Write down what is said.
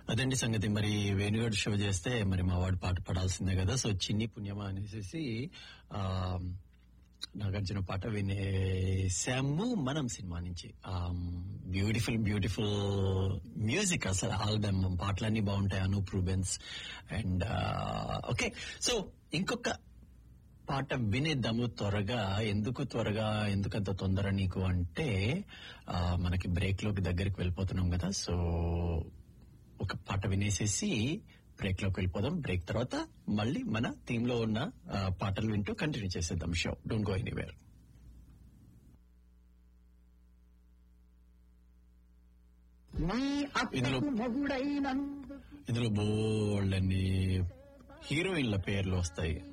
అదండి సంగతి మరి వేణుగాడు షో చేస్తే మరి మా వాడు పాట పాడాల్సిందే కదా సో చిన్ని పుణ్యమా అనేసి ఆ నాగార్జున పాట వినేసాము మనం సినిమా నుంచి బ్యూటిఫుల్ బ్యూటిఫుల్ మ్యూజిక్ అసలు ఆల్బమ్ పాటలన్నీ బాగుంటాయి Anup Rubens and okay so ఇంకొక పాట వినేద్దాము త్వరగా ఎందుకు త్వరగా ఎందుకంత తొందర నీకు అంటే ఆ, మనకి బ్రేక్ లోకి దగ్గరికి వెళ్ళిపోతున్నాం కదా సో ఒక పాట వినేసేసి బ్రేక్ లోకి వెళ్ళిపోదాం బ్రేక్ తర్వాత మళ్ళీ మన థీమ్ లో ఉన్న ఆ, పాటలు వింటూ కంటిన్యూ చేసేద్దాం షో డోంట్ గో ఎనీవేర్ నీ ఇందులో అత్తకు మొగుడైనందుకు ఇందులో బోల్డ్ అన్ని హీరోయిన్ల పేర్లు వస్తాయి